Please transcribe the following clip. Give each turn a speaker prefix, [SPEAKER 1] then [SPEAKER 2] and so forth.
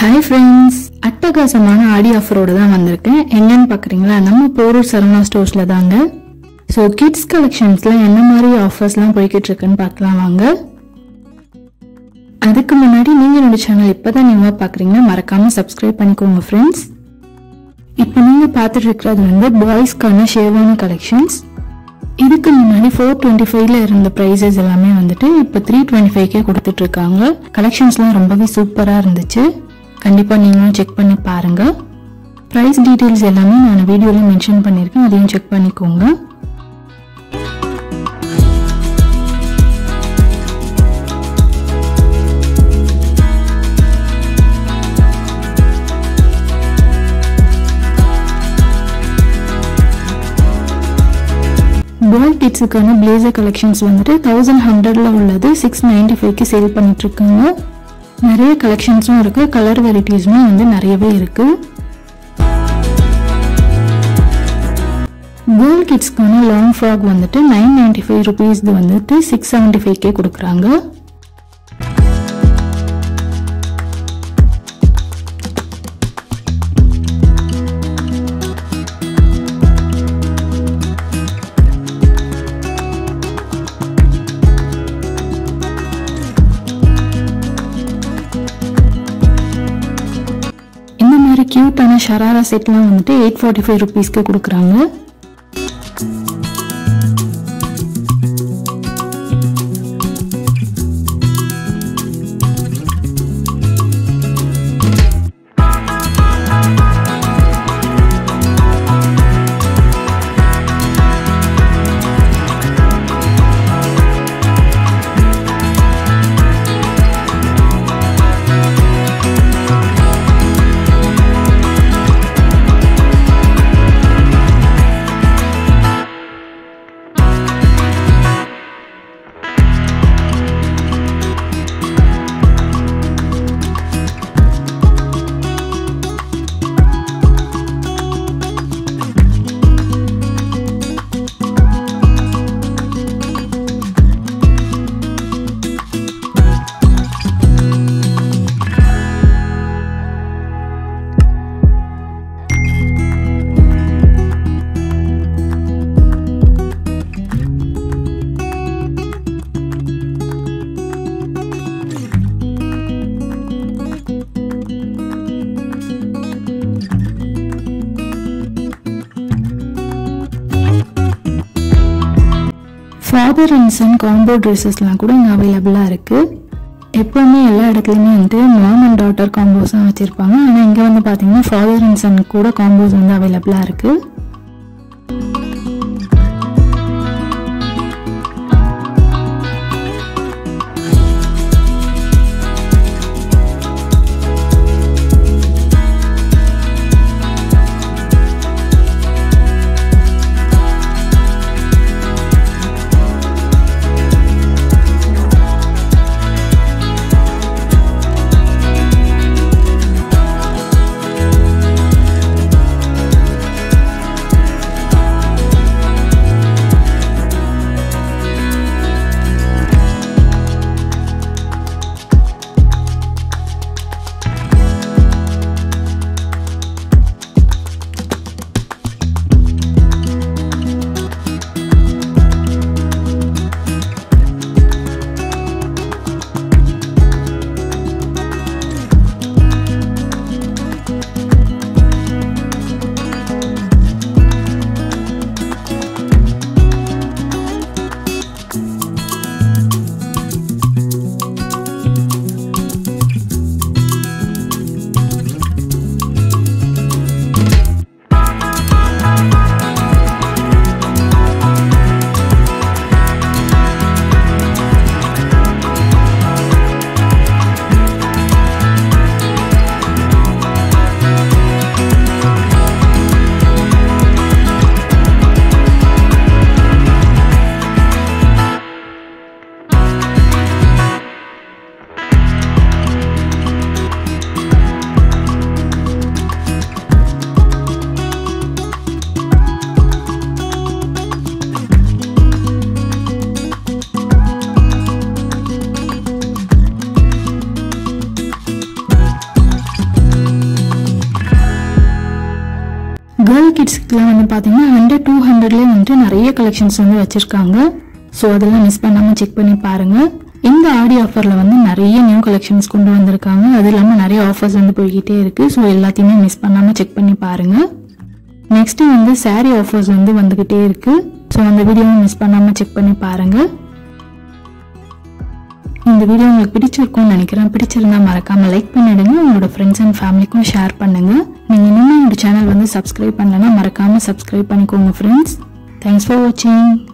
[SPEAKER 1] hi friends அட்டகாசமான ஆடி ஆஃபரோடு தான் வந்திருக்கேன் எங்கன்னு பார்க்குறீங்களா நம்ம போரூர் சரவணா ஸ்டோர்ஸில் தாங்க ஸோ கிட்ஸ் கலெக்ஷன்ஸில் என்ன மாதிரி ஆஃபர்ஸ்லாம் போய்கிட்டு இருக்குன்னு பார்க்கலாம் வாங்க அதுக்கு முன்னாடி நீங்கள் என்னோட சேனல் இப்போ தான் நீங்கள் பார்க்குறீங்கன்னா மறக்காமல் சப்ஸ்கிரைப் பண்ணிக்கோங்க ஃப்ரெண்ட்ஸ் இப்போ நீங்கள் பார்த்துட்டு இருக்கிறது வந்து பாய்ஸ்க்கான ஷேவான கலெக்ஷன்ஸ் இதுக்கு முன்னாடி ஃபோர் டுவெண்ட்டி ஃபைவ்ல இருந்த ப்ரைஸஸ் எல்லாமே வந்துட்டு இப்போ த்ரீ டுவெண்ட்டி ஃபைவ்க்கே கொடுத்துட்டு இருக்காங்க கலெக்ஷன்ஸ்லாம் ரொம்பவே சூப்பராக இருந்துச்சு கண்டிப்பாக நீங்களும் செக் பண்ணி பாருங்க ப்ரைஸ் டீட்டெயில்ஸ் எல்லாமே நான் வீடியோவில் மென்ஷன் பண்ணியிருக்கேன் அதையும் செக் பண்ணிக்கோங்க பாய் கிட்ஸுக்கான பிளேசர் கலெக்ஷன்ஸ் வந்துட்டு தௌசண்ட் ஹண்ட்ரட்ல உள்ளது சிக்ஸ் நைன்டி ஃபைவ்க்கு சேல் பண்ணிட்டு இருக்காங்க நிறைய கலெக்ஷன்ஸும் இருக்கு கலர் வெரைட்டிஸுமே வந்து நிறையவே இருக்கு கேர்ள் கிட்ஸ்க்கான லாங் ஃப்ராக் வந்துட்டு நைன் நைன்டி ஃபைவ் ருபீஸ் வந்துட்டு சிக்ஸ் செவன்டி ஃபைவ்க்கே கொடுக்குறாங்க இந்த மாதிரி கியூட்டான ஷராரா செட்லாம் வந்துட்டு எயிட் ஃபார்ட்டி ஃபைவ் ருபீஸ்க்கு கொடுக்குறாங்க ஃபாதர் அண்ட் சன் காம்போ ட்ரெஸ்ஸஸ்லாம் கூட இங்கே அவைலபிளாக இருக்குது எப்போவுமே எல்லா இடத்துலையுமே வந்துட்டு மாம் அண்ட் டாட்டர் காம்போஸ் தான் வச்சுருப்பாங்க ஆனால் இங்கே வந்து பார்த்தீங்கன்னா ஃபாதர் அண்ட் சன் கூட காம்போஸ் வந்து அவைலபிளாக இருக்குது கேர்ள் கிட்ஸ்க்குலாம் வந்து பார்த்தீங்கன்னா ஹண்ட்ரட் டூ ஹண்ட்ரட்லேயே வந்துட்டு நிறைய கலெக்ஷன்ஸ் வந்து வச்சுருக்காங்க ஸோ அதெல்லாம் மிஸ் பண்ணாமல் செக் பண்ணி பாருங்கள் இந்த ஆடி ஆஃபரில் வந்து நிறைய நியூ கலெக்ஷன்ஸ் கொண்டு வந்திருக்காங்க அது இல்லாமல் நிறைய ஆஃபர்ஸ் வந்து போய்கிட்டே இருக்குது ஸோ எல்லாத்தையுமே மிஸ் பண்ணாமல் செக் பண்ணி பாருங்கள் நெக்ஸ்ட்டு வந்து saree ஆஃபர்ஸ் வந்து வந்துக்கிட்டே இருக்குது ஸோ அந்த வீடியோவை மிஸ் பண்ணாமல் செக் பண்ணி பாருங்கள் இந்த வீடியோ உங்களுக்கு பிடிச்சிருக்கும்னு நினைக்கிறேன் பிடிச்சிருந்தா மறக்காமல் லைக் பண்ணிடுங்க உங்களோட ஃப்ரெண்ட்ஸ் அண்ட் ஃபேமிலிக்கும் ஷேர் பண்ணுங்கள் நீங்கள் இன்னும் என்னோட சேனல் வந்து சப்ஸ்கிரைப் பண்ணலன்னா மறக்காமல் சப்ஸ்கிரைப் பண்ணிக்கோங்க ஃப்ரெண்ட்ஸ் தேங்க்ஸ் ஃபார் வாட்சிங்